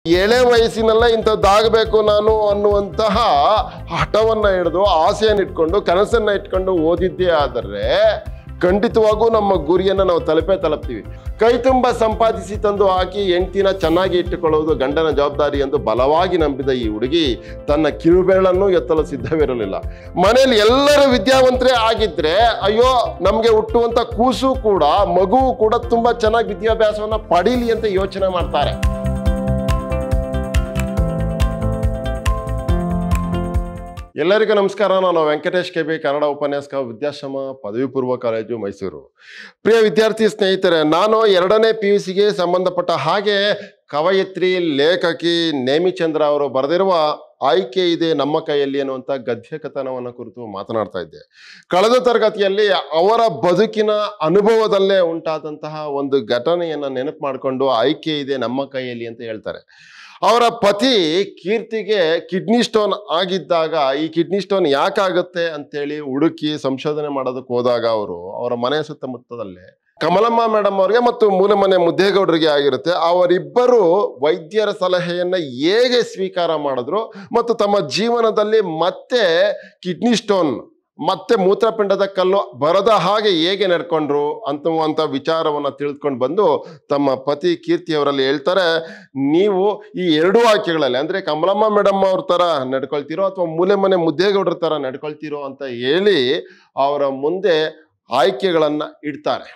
ಎಳೆ ವಯಸ್ಸಿನಲ್ಲೇ ಇಂಥದ್ದಾಗಬೇಕು ನಾನು ಅನ್ನುವಂತಹ ಹಠವನ್ನ ಹಿಡಿದು ಆಸೆಯನ್ನು ಇಟ್ಕೊಂಡು ಕನಸನ್ನ ಇಟ್ಕೊಂಡು ಓದಿದ್ದೇ ಆದರೆ ಖಂಡಿತವಾಗೂ ನಮ್ಮ ಗುರಿಯನ್ನು ನಾವು ತಲುಪೇ ತಲುಪ್ತೀವಿ ಕೈ ತುಂಬ ಸಂಪಾದಿಸಿ ತಂದು ಹಾಕಿ ಹೆಂಡ್ತಿನ ಚೆನ್ನಾಗಿ ಇಟ್ಟುಕೊಳ್ಳುವುದು ಗಂಡನ ಜವಾಬ್ದಾರಿ ಎಂದು ಬಲವಾಗಿ ನಂಬಿದ ಈ ಹುಡುಗಿ ತನ್ನ ಕಿರುಬೆರಳನ್ನು ಎತ್ತಲು ಸಿದ್ಧವಿರಲಿಲ್ಲ ಮನೆಯಲ್ಲಿ ಎಲ್ಲರೂ ವಿದ್ಯಾವಂತರೇ ಆಗಿದ್ರೆ ಅಯ್ಯೋ ನಮಗೆ ಹುಟ್ಟುವಂತ ಕೂಸು ಕೂಡ ಮಗುವು ಕೂಡ ತುಂಬಾ ಚೆನ್ನಾಗಿ ವಿದ್ಯಾಭ್ಯಾಸವನ್ನ ಪಡೀಲಿ ಅಂತ ಯೋಚನೆ ಮಾಡ್ತಾರೆ ಎಲ್ಲರಿಗೂ ನಮಸ್ಕಾರ ನಾನು ವೆಂಕಟೇಶ್ ಕೆ ಬಿ ಕನ್ನಡ ಉಪನ್ಯಾಸಕ ವಿದ್ಯಾಶ್ರಮ ಪದವಿ ಪೂರ್ವ ಕಾಲೇಜು ಮೈಸೂರು ಪ್ರಿಯ ವಿದ್ಯಾರ್ಥಿ ಸ್ನೇಹಿತರೆ ನಾನು ಎರಡನೇ ಪಿ ಯು ಸಿಗೆ ಸಂಬಂಧಪಟ್ಟ ಹಾಗೆ ಕವಯತ್ರಿ ಲೇಖಕಿ ನೇಮಿಚಂದ್ರ ಅವರು ಬರೆದಿರುವ ಆಯ್ಕೆ ಇದೆ ನಮ್ಮ ಕೈಯಲ್ಲಿ ಅನ್ನುವಂಥ ಗದ್ಯ ಕಥನವನ್ನು ಕುರಿತು ಮಾತನಾಡ್ತಾ ಇದ್ದೆ ಕಳೆದ ತರಗತಿಯಲ್ಲಿ ಅವರ ಬದುಕಿನ ಅನುಭವದಲ್ಲೇ ಉಂಟಾದಂತಹ ಒಂದು ಘಟನೆಯನ್ನು ನೆನಪು ಮಾಡಿಕೊಂಡು ಆಯ್ಕೆ ಇದೆ ನಮ್ಮ ಕೈಯಲ್ಲಿ ಅಂತ ಹೇಳ್ತಾರೆ ಅವರ ಪತಿ ಕೀರ್ತಿಗೆ ಕಿಡ್ನಿ ಸ್ಟೋನ್ ಆಗಿದ್ದಾಗ ಈ ಕಿಡ್ನಿ ಸ್ಟೋನ್ ಯಾಕಾಗುತ್ತೆ ಅಂತೇಳಿ ಹುಡುಕಿ ಸಂಶೋಧನೆ ಮಾಡೋದಕ್ಕೆ ಹೋದಾಗ ಅವರು ಅವರ ಮನೆ ಸುತ್ತಮುತ್ತದಲ್ಲೇ ಕಮಲಮ್ಮ ಮೇಡಮ್ ಅವರಿಗೆ ಮತ್ತು ಮೂಲಮನೆ ಮುದ್ದೇಗೌಡರಿಗೆ ಆಗಿರುತ್ತೆ ಅವರಿಬ್ಬರು ವೈದ್ಯರ ಸಲಹೆಯನ್ನ ಹೇಗೆ ಸ್ವೀಕಾರ ಮಾಡಿದ್ರು ಮತ್ತು ತಮ್ಮ ಜೀವನದಲ್ಲಿ ಮತ್ತೆ ಕಿಡ್ನಿ ಸ್ಟೋನ್ ಮತ್ತೆ ಮೂತ್ರಪಿಂಡದ ಕಲ್ಲು ಬರದ ಹಾಗೆ ಹೇಗೆ ನಡ್ಕೊಂಡ್ರು ಅಂತವಂತ ವಿಚಾರವನ್ನ ತಿಳಿದುಕೊಂಡು ಬಂದು ತಮ್ಮ ಪತಿ ಕೀರ್ತಿ ಅವರಲ್ಲಿ ಹೇಳ್ತಾರೆ ನೀವು ಈ ಎರಡು ವಾಕ್ಯಗಳಲ್ಲಿ ಅಂದ್ರೆ ಕಮಲಮ್ಮ ಮೇಡಮ್ ಅವ್ರ ತರ ನಡ್ಕೊಳ್ತಿರೋ ಅಥವಾ ಮೂಲೆ ಮನೆ ಮುದ್ದೇಗೌಡ್ರ ತರ ನಡ್ಕೊಳ್ತಿರೋ ಅಂತ ಹೇಳಿ ಅವರ ಮುಂದೆ ಆಯ್ಕೆಗಳನ್ನ ಇಡ್ತಾರೆ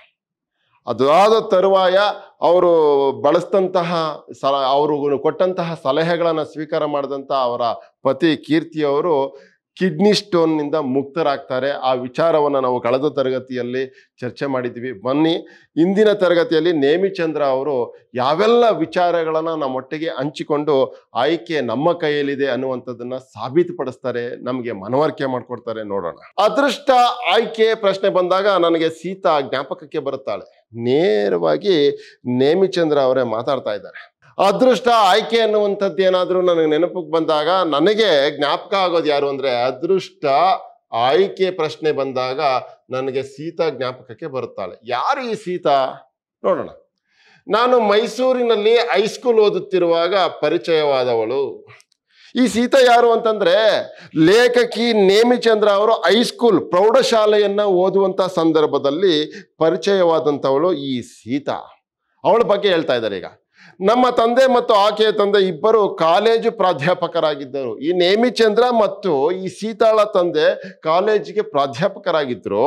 ಅದಾದ ತರುವಾಯ ಅವರು ಬಳಸಿದಂತಹ ಸಲ ಅವರು ಕೊಟ್ಟಂತಹ ಸಲಹೆಗಳನ್ನು ಸ್ವೀಕಾರ ಮಾಡಿದಂಥ ಅವರ ಪತಿ ಕೀರ್ತಿಯವರು ಕಿಡ್ನಿ ಸ್ಟೋನ್ನಿಂದ ಮುಕ್ತರಾಗ್ತಾರೆ ಆ ವಿಚಾರವನ್ನು ನಾವು ಕಳೆದ ತರಗತಿಯಲ್ಲಿ ಚರ್ಚೆ ಮಾಡಿದ್ವಿ ಬನ್ನಿ ಇಂದಿನ ತರಗತಿಯಲ್ಲಿ ನೇಮಿಚಂದ್ರ ಅವರು ಯಾವೆಲ್ಲ ವಿಚಾರಗಳನ್ನು ನಮ್ಮೊಟ್ಟಿಗೆ ಹಂಚಿಕೊಂಡು ಆಯ್ಕೆ ನಮ್ಮ ಕೈಯಲ್ಲಿದೆ ಅನ್ನುವಂಥದ್ದನ್ನ ಸಾಬೀತುಪಡಿಸ್ತಾರೆ ನಮಗೆ ಮನವರಿಕೆ ಮಾಡಿಕೊಡ್ತಾರೆ ನೋಡೋಣ ಅದೃಷ್ಟ ಆಯ್ಕೆ ಪ್ರಶ್ನೆ ಬಂದಾಗ ನನಗೆ ಸೀತಾ ಜ್ಞಾಪಕಕ್ಕೆ ಬರುತ್ತಾಳೆ ನೇರವಾಗಿ ನೇಮಿಚಂದ್ರ ಅವರೇ ಮಾತಾಡ್ತಾ ಇದ್ದಾರೆ ಅದೃಷ್ಟ ಆಯ್ಕೆ ಅನ್ನುವಂಥದ್ದು ಏನಾದರೂ ನನಗೆ ನೆನಪಿಗೆ ಬಂದಾಗ ನನಗೆ ಜ್ಞಾಪಕ ಆಗೋದು ಯಾರು ಅಂದ್ರೆ ಅದೃಷ್ಟ ಆಯ್ಕೆ ಪ್ರಶ್ನೆ ಬಂದಾಗ ನನಗೆ ಸೀತಾ ಜ್ಞಾಪಕಕ್ಕೆ ಬರುತ್ತಾಳೆ ಯಾರು ಈ ಸೀತಾ ನೋಡೋಣ ನಾನು ಮೈಸೂರಿನಲ್ಲಿ ಹೈಸ್ಕೂಲ್ ಓದುತ್ತಿರುವಾಗ ಪರಿಚಯವಾದವಳು ಈ ಸೀತಾ ಯಾರು ಅಂತಂದ್ರೆ ಲೇಖಕಿ ನೇಮಿಚಂದ್ರ ಅವರು ಹೈಸ್ಕೂಲ್ ಪ್ರೌಢಶಾಲೆಯನ್ನ ಓದುವಂತ ಸಂದರ್ಭದಲ್ಲಿ ಪರಿಚಯವಾದಂಥವಳು ಈ ಸೀತಾ ಅವಳ ಬಗ್ಗೆ ಹೇಳ್ತಾ ಇದ್ದಾರೆ ಈಗ ನಮ್ಮ ತಂದೆ ಮತ್ತು ಆಕೆಯ ತಂದೆ ಇಬ್ಬರು ಕಾಲೇಜು ಪ್ರಾಧ್ಯಾಪಕರಾಗಿದ್ದರು ಈ ನೇಮಿಚಂದ್ರ ಮತ್ತು ಈ ಸೀತಾಳ ತಂದೆ ಕಾಲೇಜಿಗೆ ಪ್ರಾಧ್ಯಾಪಕರಾಗಿದ್ರು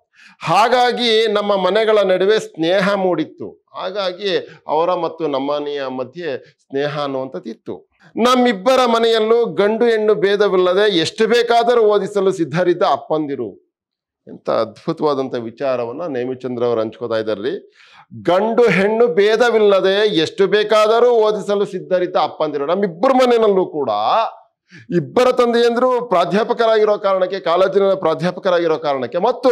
ಹಾಗಾಗಿ ನಮ್ಮ ಮನೆಗಳ ನಡುವೆ ಸ್ನೇಹ ಮೂಡಿತ್ತು ಹಾಗಾಗಿ ಅವರ ಮತ್ತು ನಮ್ಮನೆಯ ಮಧ್ಯೆ ಸ್ನೇಹ ಅನ್ನುವಂಥದ್ದು ಇತ್ತು ನಮ್ಮಿಬ್ಬರ ಮನೆಯಲ್ಲೂ ಗಂಡು ಹೆಣ್ಣು ಭೇದವಿಲ್ಲದೆ ಎಷ್ಟು ಬೇಕಾದರೂ ಓದಿಸಲು ಸಿದ್ಧರಿದ್ದ ಅಪ್ಪಂದಿರು ಎಂತ ಅದ್ಭುತವಾದಂಥ ವಿಚಾರವನ್ನ ನೇಮಿಚಂದ್ರ ಅವರು ಹಂಚ್ಕೋತಾ ಇದ್ದಾರ್ರಿ ಗಂಡು ಹೆಣ್ಣು ಭೇದವಿಲ್ಲದೆ ಎಷ್ಟು ಬೇಕಾದರೂ ಓದಿಸಲು ಸಿದ್ಧರಿದ್ದ ಅಪ್ಪಂದಿರು ನಮ್ಮಿಬ್ಬರ ಮನೆಯಲ್ಲೂ ಕೂಡ ಇಬ್ಬರ ತಂದೆಯಂದ್ರು ಪ್ರಾಧ್ಯಾಪಕರಾಗಿರೋ ಕಾರಣಕ್ಕೆ ಕಾಲೇಜಿನ ಪ್ರಾಧ್ಯಾಪಕರಾಗಿರೋ ಕಾರಣಕ್ಕೆ ಮತ್ತು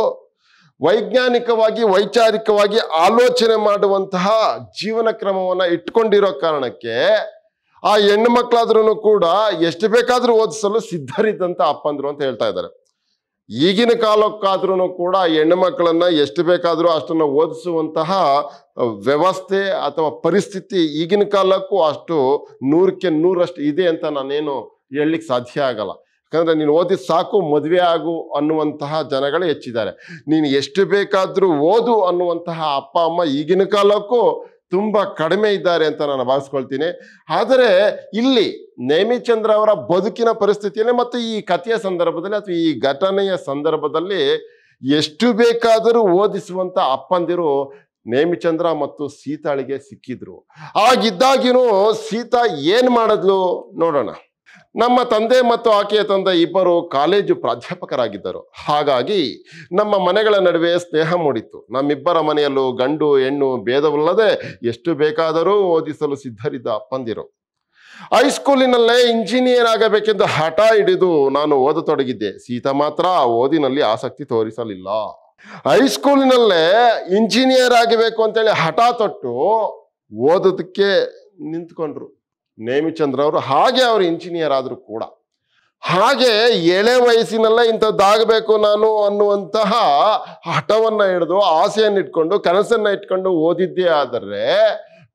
ವೈಜ್ಞಾನಿಕವಾಗಿ ವೈಚಾರಿಕವಾಗಿ ಆಲೋಚನೆ ಮಾಡುವಂತಹ ಜೀವನ ಕ್ರಮವನ್ನ ಇಟ್ಕೊಂಡಿರೋ ಕಾರಣಕ್ಕೆ ಆ ಹೆಣ್ಣು ಮಕ್ಕಳಾದ್ರೂ ಕೂಡ ಎಷ್ಟು ಬೇಕಾದ್ರೂ ಓದಿಸಲು ಸಿದ್ಧರಿದ್ದಂತ ಅಪ್ಪಂದ್ರು ಅಂತ ಹೇಳ್ತಾ ಇದ್ದಾರೆ ಈಗಿನ ಕಾಲಕ್ಕಾದ್ರೂ ಕೂಡ ಹೆಣ್ಣು ಮಕ್ಕಳನ್ನ ಎಷ್ಟು ಬೇಕಾದರೂ ಅಷ್ಟನ್ನು ಓದಿಸುವಂತಹ ವ್ಯವಸ್ಥೆ ಅಥವಾ ಪರಿಸ್ಥಿತಿ ಈಗಿನ ಕಾಲಕ್ಕೂ ಅಷ್ಟು ನೂರಕ್ಕೆ ನೂರಷ್ಟು ಇದೆ ಅಂತ ನಾನೇನು ಹೇಳಲಿಕ್ಕೆ ಸಾಧ್ಯ ಆಗಲ್ಲ ಯಾಕಂದ್ರೆ ನೀನು ಓದಿ ಸಾಕು ಮದುವೆ ಆಗು ಅನ್ನುವಂತಹ ಜನಗಳು ಹೆಚ್ಚಿದ್ದಾರೆ ನೀನು ಎಷ್ಟು ಬೇಕಾದ್ರೂ ಓದು ಅನ್ನುವಂತಹ ಅಪ್ಪ ಅಮ್ಮ ಈಗಿನ ಕಾಲಕ್ಕೂ ತುಂಬಾ ಕಡಿಮೆ ಇದ್ದಾರೆ ಅಂತ ನಾನು ಭಾವಿಸ್ಕೊಳ್ತೀನಿ ಆದರೆ ಇಲ್ಲಿ ನೇಮಿಚಂದ್ರ ಅವರ ಬದುಕಿನ ಪರಿಸ್ಥಿತಿಯಲ್ಲಿ ಮತ್ತು ಈ ಕಥೆಯ ಸಂದರ್ಭದಲ್ಲಿ ಅಥವಾ ಈ ಘಟನೆಯ ಸಂದರ್ಭದಲ್ಲಿ ಎಷ್ಟು ಬೇಕಾದರೂ ಓದಿಸುವಂತ ಅಪ್ಪಂದಿರು ನೇಮಿಚಂದ್ರ ಮತ್ತು ಸೀತಾಳಿಗೆ ಸಿಕ್ಕಿದ್ರು ಆಗಿದ್ದಾಗಿನೂ ಸೀತಾ ಏನ್ ಮಾಡಿದ್ಲು ನೋಡೋಣ ನಮ್ಮ ತಂದೆ ಮತ್ತು ಆಕೆಯ ತಂದೆ ಇಬ್ಬರು ಕಾಲೇಜು ಪ್ರಾಧ್ಯಾಪಕರಾಗಿದ್ದರು ಹಾಗಾಗಿ ನಮ್ಮ ಮನೆಗಳ ನಡುವೆ ಸ್ನೇಹ ಮೂಡಿತ್ತು ನಮ್ಮಿಬ್ಬರ ಮನೆಯಲ್ಲೂ ಗಂಡು ಹೆಣ್ಣು ಭೇದವಿಲ್ಲದೆ ಎಷ್ಟು ಬೇಕಾದರೂ ಓದಿಸಲು ಸಿದ್ಧರಿದ್ದ ಅಪ್ಪಂದಿರು ಹೈಸ್ಕೂಲಿನಲ್ಲೇ ಇಂಜಿನಿಯರ್ ಆಗಬೇಕೆಂದು ಹಠ ಹಿಡಿದು ನಾನು ಓದತೊಡಗಿದ್ದೆ ಸೀತಾ ಮಾತ್ರ ಆ ಓದಿನಲ್ಲಿ ಆಸಕ್ತಿ ತೋರಿಸಲಿಲ್ಲ ಹೈಸ್ಕೂಲಿನಲ್ಲೇ ಇಂಜಿನಿಯರ್ ಆಗಬೇಕು ಅಂತೇಳಿ ಹಠ ತೊಟ್ಟು ಓದೋದಕ್ಕೆ ನಿಂತ್ಕೊಂಡ್ರು ನೇಮಿಚಂದ್ರ ಅವರು ಹಾಗೆ ಅವರು ಇಂಜಿನಿಯರ್ ಆದ್ರು ಕೂಡ ಹಾಗೆ ಎಳೆ ವಯಸ್ಸಿನಲ್ಲೇ ಇಂಥದ್ದಾಗಬೇಕು ನಾನು ಅನ್ನುವಂತಹ ಹಠವನ್ನ ಹಿಡಿದು ಆಸೆಯನ್ನು ಇಟ್ಕೊಂಡು ಕನಸನ್ನ ಇಟ್ಕೊಂಡು ಓದಿದ್ದೇ ಆದರೆ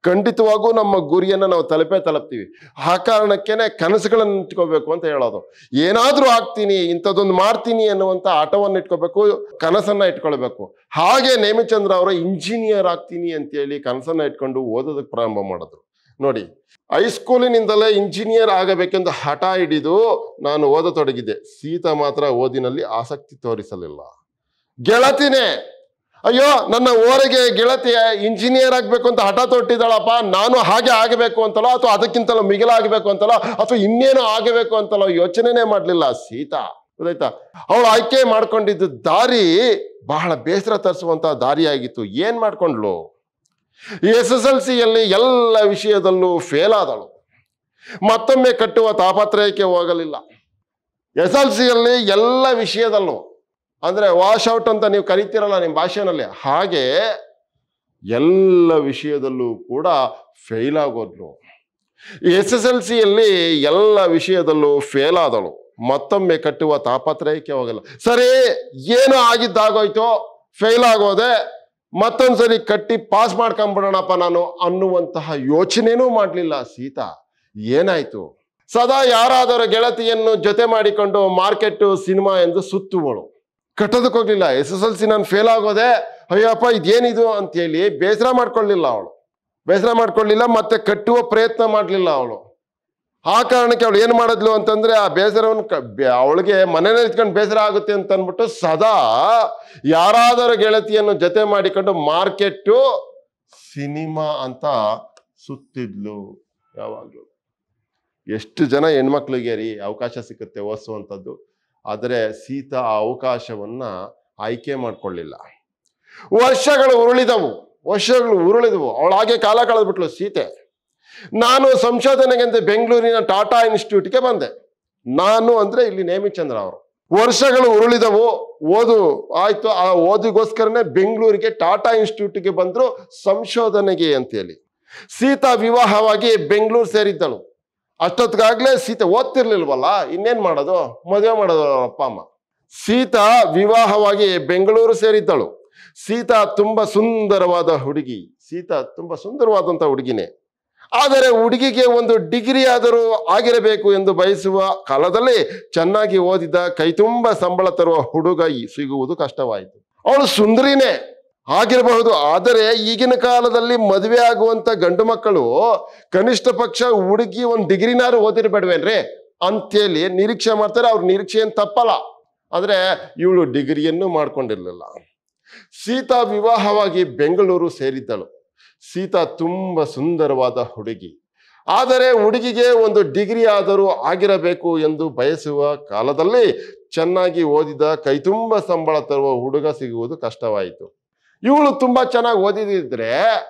ಖಂಡಿತವಾಗೂ ನಮ್ಮ ಗುರಿಯನ್ನು ನಾವು ತಲುಪೇ ತಲುಪ್ತೀವಿ ಆ ಕಾರಣಕ್ಕೇನೆ ಕನಸುಗಳನ್ನು ಇಟ್ಕೋಬೇಕು ಅಂತ ಹೇಳೋದು ಏನಾದ್ರೂ ಆಗ್ತೀನಿ ಇಂಥದ್ದೊಂದು ಮಾಡ್ತೀನಿ ಅನ್ನುವಂಥ ಆಟವನ್ನು ಇಟ್ಕೋಬೇಕು ಕನಸನ್ನ ಇಟ್ಕೊಳ್ಬೇಕು ಹಾಗೆ ನೇಮಿಚಂದ್ರ ಅವರು ಇಂಜಿನಿಯರ್ ಆಗ್ತೀನಿ ಅಂತೇಳಿ ಕನಸನ್ನ ಇಟ್ಕೊಂಡು ಓದೋದಕ್ಕೆ ಪ್ರಾರಂಭ ಮಾಡಿದ್ರು ನೋಡಿ ಹೈಸ್ಕೂಲಿನಿಂದಲೇ ಇಂಜಿನಿಯರ್ ಆಗಬೇಕೆಂದು ಹಠ ಹಿಡಿದು ನಾನು ಓದತೊಡಗಿದ್ದೆ ಸೀತಾ ಮಾತ್ರ ಓದಿನಲ್ಲಿ ಆಸಕ್ತಿ ತೋರಿಸಲಿಲ್ಲ ಗೆಳತಿನೇ ಅಯ್ಯೋ ನನ್ನ ಓರೆಗೆ ಗೆಳತಿ ಇಂಜಿನಿಯರ್ ಆಗ್ಬೇಕು ಅಂತ ಹಠ ತೊಟ್ಟಿದ್ದಾಳಪ್ಪ ನಾನು ಹಾಗೆ ಆಗಬೇಕು ಅಂತಲೋ ಅಥವಾ ಅದಕ್ಕಿಂತಲೂ ಮಿಗಿಲಾಗಬೇಕು ಅಂತಲೋ ಅಥವಾ ಇನ್ನೇನು ಆಗಬೇಕು ಅಂತಲೋ ಯೋಚನೆನೇ ಮಾಡಲಿಲ್ಲ ಸೀತಾ ಗೊತ್ತಾಯ್ತಾ ಅವಳು ಆಯ್ಕೆ ಮಾಡ್ಕೊಂಡಿದ್ದ ದಾರಿ ಬಹಳ ಬೇಸರ ತರಿಸುವಂತ ದಾರಿಯಾಗಿತ್ತು ಏನ್ ಮಾಡ್ಕೊಂಡ್ಲು ಎಸ್ ಎಸ್ ಎಲ್ ಸಿಯಲ್ಲಿ ಎಲ್ಲ ವಿಷಯದಲ್ಲೂ ಫೇಲ್ ಆದಳು ಮತ್ತೊಮ್ಮೆ ಕಟ್ಟುವ ತಾಪತ್ರಯಕ್ಕೆ ಹೋಗಲಿಲ್ಲ ಎಸ್ ಎಲ್ ಸಿಯಲ್ಲಿ ಎಲ್ಲ ವಿಷಯದಲ್ಲೂ ಅಂದ್ರೆ ವಾಶ್ ಔಟ್ ಅಂತ ನೀವು ಕರಿತೀರಲ್ಲ ನಿಮ್ಮ ಭಾಷೆನಲ್ಲಿ ಹಾಗೆ ಎಲ್ಲ ವಿಷಯದಲ್ಲೂ ಕೂಡ ಫೇಲ್ ಆಗೋದ್ಲು ಎಸ್ ಎಸ್ ಎಲ್ ಸಿಯಲ್ಲಿ ಎಲ್ಲ ವಿಷಯದಲ್ಲೂ ಫೇಲ್ ಆದಳು ಮತ್ತೊಮ್ಮೆ ಕಟ್ಟುವ ತಾಪತ್ರಯಕ್ಕೆ ಹೋಗಲ್ಲ ಸರಿ ಏನು ಆಗಿದ್ದಾಗೋಯ್ತು ಫೇಲ್ ಆಗೋದೆ ಮತ್ತೊಂದ್ಸರಿ ಕಟ್ಟಿ ಪಾಸ್ ಮಾಡ್ಕೊಂಬಿಡೋಣಪ್ಪ ನಾನು ಅನ್ನುವಂತಹ ಯೋಚನೆನೂ ಮಾಡಲಿಲ್ಲ ಸೀತಾ ಏನಾಯ್ತು ಸದಾ ಯಾರಾದರೂ ಗೆಳತಿಯನ್ನು ಜೊತೆ ಮಾಡಿಕೊಂಡು ಮಾರ್ಕೆಟ್ ಸಿನಿಮಾ ಎಂದು ಸುತ್ತುವಳು ಕಟ್ಟೋದಕ್ಕೆ ಹೋಗ್ಲಿಲ್ಲ ಎಸ್ ಎಸ್ ಎಲ್ ಸಿ ನಾನು ಫೇಲ್ ಆಗೋದೆ ಅಯ್ಯಪ್ಪ ಇದೇನಿದು ಅಂತೇಳಿ ಬೇಸರ ಮಾಡ್ಕೊಳ್ಳಿಲ್ಲ ಅವಳು ಬೇಸರ ಮಾಡ್ಕೊಳ್ಳಿಲ್ಲ ಮತ್ತೆ ಕಟ್ಟುವ ಪ್ರಯತ್ನ ಮಾಡಲಿಲ್ಲ ಅವಳು ಆ ಕಾರಣಕ್ಕೆ ಅವಳು ಏನು ಮಾಡಿದ್ಲು ಅಂತಂದ್ರೆ ಆ ಬೇಸರವನ್ನು ಕ- ಬೆ- ಅವಳಿಗೆ ಮನೇಲಿ ಇಟ್ಕೊಂಡು ಬೇಸರ ಆಗುತ್ತೆ ಅಂತ ಅಂದ್ಬಿಟ್ಟು ಸದಾ ಯಾರಾದರೂ ಗೆಳತಿಯನ್ನು ಜೊತೆ ಮಾಡಿಕೊಂಡು ಮಾರ್ಕೆಟ್ಟು ಸಿನಿಮಾ ಅಂತ ಸುತ್ತಿದ್ಲು ಯಾವಾಗಲೂ ಎಷ್ಟು ಜನ ಹೆಣ್ಮಕ್ಳಿಗೆ ರೀ ಅವಕಾಶ ಸಿಗುತ್ತೆ ಓದಿಸುವಂಥದ್ದು ಆದರೆ ಸೀತಾ ಆ ಅವಕಾಶವನ್ನ ಆಯ್ಕೆ ಮಾಡ್ಕೊಳ್ಳಿಲ್ಲ ವರ್ಷಗಳು ಉರುಳಿದವು ವರ್ಷಗಳು ಉರುಳಿದವು ಅವಳು ಹಾಗೆ ಕಾಲ ಕಳೆದ್ಬಿಟ್ಲು ಸೀತೆ ನಾನು ಸಂಶೋಧನೆಗೆಂದು ಬೆಂಗಳೂರಿನ ಟಾಟಾ ಇನ್ಸ್ಟಿಟ್ಯೂಟ್ಗೆ ಬಂದೆ ನಾನು ಅಂದ್ರೆ ಇಲ್ಲಿ ನೇಮಿಚಂದ್ರ ಅವರು ವರ್ಷಗಳು ಉರುಳಿದವು ಓದು ಆಯ್ತು ಆ ಓದಿಗೋಸ್ಕರನೇ ಬೆಂಗಳೂರಿಗೆ ಟಾಟಾ ಇನ್ಸ್ಟಿಟ್ಯೂಟ್ಗೆ ಬಂದ್ರು ಸಂಶೋಧನೆಗೆ ಅಂತೇಳಿ ಸೀತಾ ವಿವಾಹವಾಗಿ ಬೆಂಗಳೂರು ಸೇರಿದ್ದಳು ಅಷ್ಟೊತ್ತಿಗಾಗ್ಲೇ ಸೀತೆ ಓದ್ತಿರ್ಲಿಲ್ವಲ್ಲ ಇನ್ನೇನ್ ಮಾಡೋದು ಮದುವೆ ಮಾಡೋದು ಅವ್ರ ಅಪ್ಪ ಅಮ್ಮ ಸೀತಾ ವಿವಾಹವಾಗಿ ಬೆಂಗಳೂರು ಸೇರಿದ್ದಳು ಸೀತಾ ತುಂಬಾ ಸುಂದರವಾದ ಹುಡುಗಿ ಸೀತಾ ತುಂಬಾ ಸುಂದರವಾದಂತ ಹುಡುಗಿನೇ ಆದರೆ ಹುಡುಗಿಗೆ ಒಂದು ಡಿಗ್ರಿ ಆದರೂ ಆಗಿರಬೇಕು ಎಂದು ಬಯಸುವ ಕಾಲದಲ್ಲಿ ಚೆನ್ನಾಗಿ ಓದಿದ ಕೈತುಂಬ ಸಂಬಳ ತರುವ ಹುಡುಗ ಈ- ಸಿಗುವುದು ಕಷ್ಟವಾಯಿತು ಅವಳು ಸುಂದರಿನೇ ಆಗಿರಬಹುದು ಆದರೆ ಈಗಿನ ಕಾಲದಲ್ಲಿ ಮದುವೆ ಆಗುವಂತ ಗಂಡು ಮಕ್ಕಳು ಕನಿಷ್ಠ ಪಕ್ಷ ಹುಡುಗಿ ಒಂದು ಡಿಗ್ರಿನಾರು ಓದಿರ್ಬೇಡ್ವೇನ್ರಿ ಅಂತೇಳಿ ನಿರೀಕ್ಷೆ ಮಾಡ್ತಾರೆ ಅವ್ರ ನಿರೀಕ್ಷೆ ಏನ್ ತಪ್ಪಲ್ಲ ಆದ್ರೆ ಇವಳು ಡಿಗ್ರಿಯನ್ನು ಮಾಡ್ಕೊಂಡಿರ್ಲಿಲ್ಲ ಸೀತಾ ವಿವಾಹವಾಗಿ ಬೆಂಗಳೂರು ಸೇರಿದ್ದಳು ಸೀತಾ ತುಂಬ ಸುಂದರವಾದ ಹುಡುಗಿ ಆದರೆ ಹುಡುಗಿಗೆ ಒಂದು ಡಿಗ್ರಿ ಆದರೂ ಆಗಿರಬೇಕು ಎಂದು ಬಯಸುವ ಕಾಲದಲ್ಲಿ ಚೆನ್ನಾಗಿ ಓದಿದ ಕೈತುಂಬ ಸಂಬಳ ತರುವ ಹುಡುಗ ಸಿಗುವುದು ಕಷ್ಟವಾಯಿತು ಇವಳು ತುಂಬಾ ಚೆನ್ನಾಗಿ ಓದಿದಿದ್ರೆ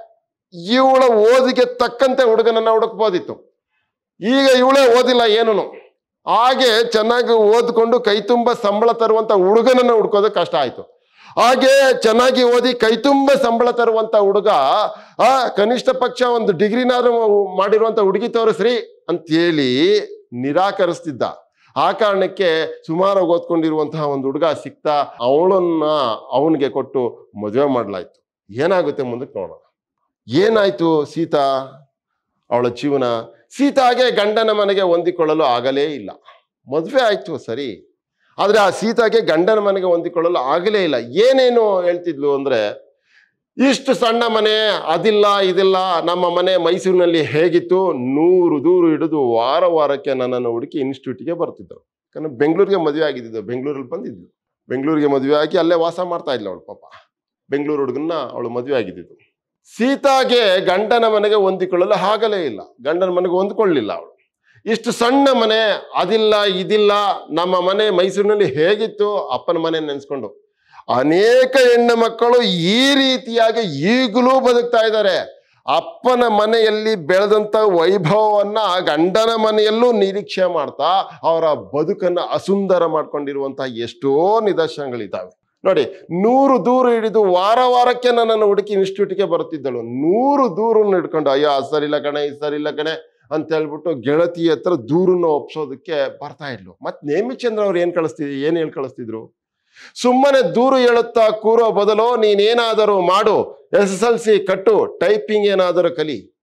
ಇವಳ ಓದಿಗೆ ತಕ್ಕಂತೆ ಹುಡುಗನನ್ನ ಹುಡುಕ್ಬೋದಿತ್ತು ಈಗ ಇವಳೇ ಓದಿಲ್ಲ ಏನೂ ಹಾಗೆ ಚೆನ್ನಾಗಿ ಓದ್ಕೊಂಡು ಕೈತುಂಬ ಸಂಬಳ ತರುವಂತ ಹುಡುಗನನ್ನ ಹುಡ್ಕೋದು ಕಷ್ಟ ಆಯ್ತು ಹಾಗೆ ಚೆನ್ನಾಗಿ ಓದಿ ಕೈತುಂಬ ಸಂಬಳ ತರುವಂತ ಹುಡುಗ ಆ ಕನಿಷ್ಠ ಪಕ್ಷ ಒಂದು ಡಿಗ್ರಿನಾದ್ರು ಮಾಡಿರುವಂತ ಹುಡುಗಿ ತೋರಿಸ್ರಿ ಅಂತೇಳಿ ನಿರಾಕರಿಸ್ತಿದ್ದ ಆ ಕಾರಣಕ್ಕೆ ಸುಮಾರು ಓದ್ಕೊಂಡಿರುವಂತಹ ಒಂದು ಹುಡುಗ ಸಿಕ್ತಾ ಅವಳನ್ನ ಅವನಿಗೆ ಕೊಟ್ಟು ಮದುವೆ ಮಾಡ್ಲಾಯ್ತು ಏನಾಗುತ್ತೆ ಮುಂದಕ್ಕೆ ನೋಡೋಣ ಏನಾಯ್ತು ಸೀತಾ ಅವಳ ಜೀವನ ಸೀತಾಗೆ ಗಂಡನ ಮನೆಗೆ ಹೊಂದಿಕೊಳ್ಳಲು ಆಗಲೇ ಇಲ್ಲ ಮದುವೆ ಆಯ್ತು ಸರಿ ಆದ್ರೆ ಆ ಸೀತಾಗೆ ಗಂಡನ ಮನೆಗೆ ಹೊಂದಿಕೊಳ್ಳಲು ಆಗಲೇ ಇಲ್ಲ ಏನೇನು ಹೇಳ್ತಿದ್ಲು ಅಂದ್ರೆ ಇಷ್ಟು ಸಣ್ಣ ಮನೆ ಅದಿಲ್ಲ ಇದಿಲ್ಲ ನಮ್ಮ ಮನೆ ಮೈಸೂರಿನಲ್ಲಿ ಹೇಗಿತ್ತು ನೂರು ದೂರು ಹಿಡಿದು ವಾರ ವಾರಕ್ಕೆ ನನ್ನನ್ನು ಹುಡುಕಿ ಇನ್ಸ್ಟಿಟ್ಯೂಟ್ಗೆ ಬರ್ತಿದ್ದಳು ಯಾಕಂದ್ರೆ ಬೆಂಗಳೂರಿಗೆ ಮದುವೆ ಆಗಿದ್ದು ಬೆಂಗಳೂರಲ್ಲಿ ಬಂದಿದ್ಲು ಬೆಂಗಳೂರಿಗೆ ಮದುವೆ ಆಗಿ ಅಲ್ಲೇ ವಾಸ ಮಾಡ್ತಾ ಇದ್ಲು ಅವಳು ಪಾಪ ಬೆಂಗಳೂರು ಹುಡುಗನ್ನ ಅವಳು ಮದುವೆ ಆಗಿದ್ದು ಸೀತಾಗೆ ಗಂಡನ ಮನೆಗೆ ಹೊಂದಿಕೊಳ್ಳಲು ಆಗಲೇ ಇಲ್ಲ ಗಂಡನ ಮನೆಗೆ ಹೊಂದ್ಕೊಳ್ಳಿಲ್ಲ ಅವಳು ಇಷ್ಟು ಸಣ್ಣ ಮನೆ ಅದಿಲ್ಲ ಇದಿಲ್ಲ ನಮ್ಮ ಮನೆ ಮೈಸೂರಿನಲ್ಲಿ ಹೇಗಿತ್ತು ಅಪ್ಪನ ಮನೆ ನೆನೆಸ್ಕೊಂಡು ಅನೇಕ ಹೆಣ್ಣು ಮಕ್ಕಳು ಈ ರೀತಿಯಾಗಿ ಈಗಲೂ ಬದುಕ್ತಾ ಇದ್ದಾರೆ ಅಪ್ಪನ ಮನೆಯಲ್ಲಿ ಬೆಳೆದಂತ ವೈಭವವನ್ನ ಗಂಡನ ಮನೆಯಲ್ಲೂ ನಿರೀಕ್ಷೆ ಮಾಡ್ತಾ ಅವರ ಬದುಕನ್ನ ಅಸುಂದರ ಮಾಡ್ಕೊಂಡಿರುವಂತಹ ಎಷ್ಟೋ ನಿದರ್ಶನಗಳಿದ್ದಾವೆ ನೋಡಿ ನೂರು ದೂರು ಹಿಡಿದು ವಾರ ವಾರಕ್ಕೆ ನನ್ನನ್ನು ಹುಡುಕಿ ಇನ್ಸ್ಟಿಟ್ಯೂಟ್ಗೆ ಬರುತ್ತಿದ್ದಳು ನೂರು ದೂರನ್ನು ಹಿಡ್ಕೊಂಡು ಅಯ್ಯೋ ಅದು ಸರಿಲ್ಲ ಕಣೆ ಇದು ಸರಿಲ್ಲ ಕಣೆ ಅಂತ ಹೇಳ್ಬಿಟ್ಟು ಗೆಳತಿ ಹತ್ರ ದೂರನ್ನ ಒಪ್ಸೋದಕ್ಕೆ ಬರ್ತಾ ಇದ್ಲು ಮತ್ ನೇಮಿಚಂದ್ರ ಅವ್ರು ಏನ್ ಕಳಿಸ್ತಿದ್ರು ಏನ್ ಹೇಳಿ ಕಳಿಸ್ತಿದ್ರು ಸುಮ್ಮನೆ ದೂರು ಹೇಳುತ್ತಾ ಕೂರೋ ಬದಲು ನೀನೇನಾದರೂ ಮಾಡು ಎಸ್ ಎಸ್ ಎಲ್ ಸಿ ಕಟ್ಟು ಟೈಪಿಂಗ್ ಏನಾದರೂ ಕಲಿ